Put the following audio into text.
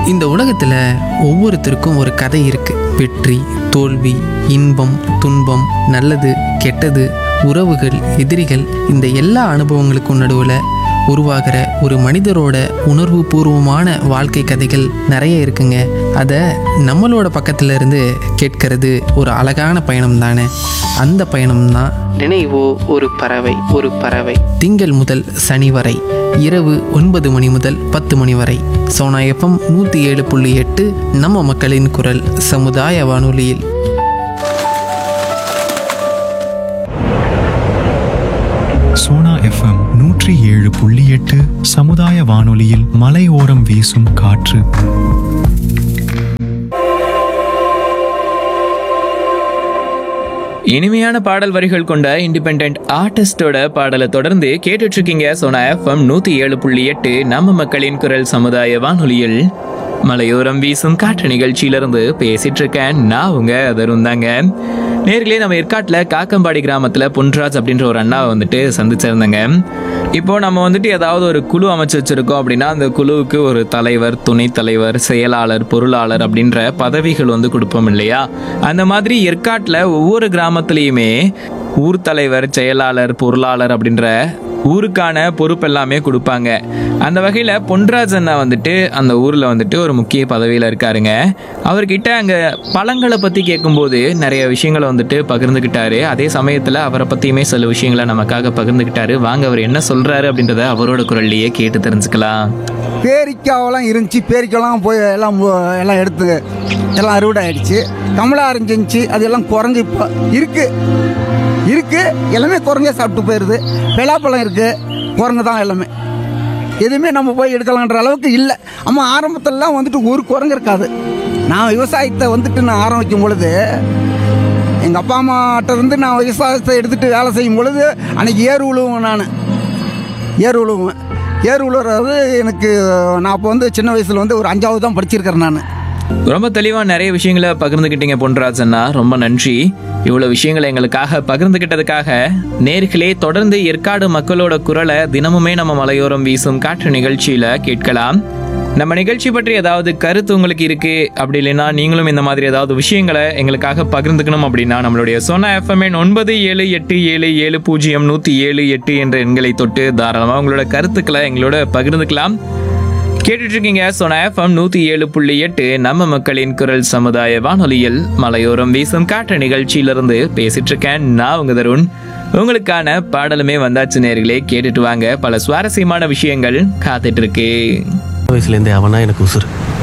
இந்த உலகத்தில் ஒவ்வொருத்தருக்கும் ஒரு கதை இருக்கு வெற்றி தோல்வி இன்பம் துன்பம் நல்லது கெட்டது உறவுகள் எதிரிகள் இந்த எல்லா அனுபவங்களுக்கும் நடுவில் உருவாகிற ஒரு மனிதரோட உணர்வு பூர்வமான வாழ்க்கை கதைகள் நிறைய இருக்குங்க அதை நம்மளோட பக்கத்துல இருந்து கேட்கறது ஒரு அழகான பயணம் தானே அந்த பயணம் தான் நினைவோ ஒரு பறவை ஒரு பறவை திங்கள் முதல் சனி வரை இரவு ஒன்பது மணி முதல் பத்து மணி வரை சோனா எஃப்எம் நூற்றி ஏழு புள்ளி எட்டு நம்ம மக்களின் குரல் சமுதாய வானொலியில் சோனா எஃப்எம் நூற்றி ஏழு புள்ளி எட்டு சமுதாய வானொலியில் மலையோரம் வீசும் காற்று இனிமையான பாடல் வரிகள் கொண்ட இண்டிபெண்ட் ஆர்டிஸ்டோட பாடலை தொடர்ந்து கேட்டுட்டு இருக்கீங்க சோனா எஃப்எம் நூத்தி ஏழு புள்ளி எட்டு நம்ம மக்களின் குரல் சமுதாய வானொலியில் மலையோரம் வீசும் காற்று நிகழ்ச்சியிலிருந்து பேசிட்டு இருக்கேன் நான் உங்க தருண் தாங்க நேர்களே நம்ம ஏற்காட்டில் காக்கம்பாடி கிராமத்தில் பொன்ராஜ் அப்படின்ற ஒரு அண்ணாவை வந்துட்டு சந்திச்சிருந்தேங்க இப்போ நம்ம வந்துட்டு ஏதாவது ஒரு குழு அமைச்சு வச்சிருக்கோம் அப்படின்னா அந்த குழுவுக்கு ஒரு தலைவர் துணைத் தலைவர் செயலாளர் பொருளாளர் அப்படின்ற பதவிகள் வந்து கொடுப்போம் இல்லையா அந்த மாதிரி ஏற்காட்டில் ஒவ்வொரு கிராமத்துலேயுமே ஊர் தலைவர் செயலாளர் பொருளாளர் அப்படின்ற ஊருக்கான பொறுப்பு எல்லாமே கொடுப்பாங்க அந்த வகையில் பொன்ராஜ் அண்ணா வந்துட்டு அந்த ஊரில் வந்துட்டு ஒரு முக்கிய பதவியில் இருக்காருங்க அவர்கிட்ட அங்கே பழங்களை பற்றி கேட்கும்போது நிறைய விஷயங்களை வந்துட்டு பகிர்ந்துக்கிட்டாரு அதே சமயத்தில் அவரை பற்றியுமே சில விஷயங்களை நமக்காக பகிர்ந்துக்கிட்டாரு வாங்க அவர் என்ன சொல்கிறாரு அப்படின்றத அவரோட குரல்லையே கேட்டு தெரிஞ்சுக்கலாம் பேரிக்காவெல்லாம் இருந்துச்சு பேரிக்காவெல்லாம் போய் எல்லாம் மு- எல்லாம் எடுத்து எல்லாம் அறுவடை ஆயிடுச்சு கமலா இருந்துச்சு அது எல்லாம் குறைஞ்சி இப்போ இருக்கு இருக்கு எல்லாமே குறைஞ்சே சாப்பிட்டு போயிடுது பலாப்பழம் இருக்கு குரங்கு தான் எல்லாமே எதுவுமே நம்ம போய் எடுக்கலான்ற அளவுக்கு இல்லை அம்மா ஆரம்பத்திலலாம் வந்துட்டு ஒரு குரங்கு இருக்காது நான் விவசாயத்தை வந்துட்டு நான் ஆரம்பிக்கும் பொழுது எங்கள் அப்பா அம்மாட்ட இருந்து நான் விவசாயத்தை எடுத்துகிட்டு வேலை செய்யும் பொழுது அன்னைக்கு ஏர் உழுவும் நான் ஏர் உழுவுவேன் ஏர் உழுவுறது எனக்கு நான் அப்போ வந்து சின்ன வயசில் வந்து ஒரு அஞ்சாவது தான் படிச்சிருக்கிறேன் நான் ரொம்ப தெளிவாக நிறைய விஷயங்களை பகிர்ந்துக்கிட்டீங்க பொன்ராஜ் அண்ணா ரொம்ப நன்றி இவ்வளோ விஷயங்களை எங்களுக்காக பகிர்ந்துக்கிட்டதுக்காக நேர்களே தொடர்ந்து ஏற்காடு மக்களோட குரலை தினமுமே நம்ம மலையோரம் வீசும் காற்று நிகழ்ச்சியில் கேட்கலாம் நம்ம நிகழ்ச்சி பற்றி ஏதாவது கருத்து உங்களுக்கு இருக்கு அப்படி இல்லைன்னா நீங்களும் இந்த மாதிரி ஏதாவது விஷயங்களை எங்களுக்காக பகிர்ந்துக்கணும் அப்படின்னா நம்மளுடைய சோனா எஃப்எம்என் ஒன்பது ஏழு எட்டு ஏழு ஏழு பூஜ்ஜியம் நூற்றி ஏழு எட்டு என்ற எண்களை தொட்டு தாராளமாக உங்களோட கருத்துக்களை எங்களோட பகிர்ந்துக்கலாம் கேட்டுட்டு இருக்கீங்க சோனா எஃப்எம் நூத்தி ஏழு புள்ளி எட்டு நம்ம மக்களின் குரல் சமுதாய வானொலியில் மலையோரம் வீசும் காற்று நிகழ்ச்சியிலிருந்து பேசிட்டு இருக்கேன் நான் உங்க தருண் உங்களுக்கான பாடலுமே வந்தாச்சு நேர்களே கேட்டுட்டு வாங்க பல சுவாரஸ்யமான விஷயங்கள் காத்துட்டு இருக்கு வயசுலேருந்தே அவனா எனக்கு உசுறு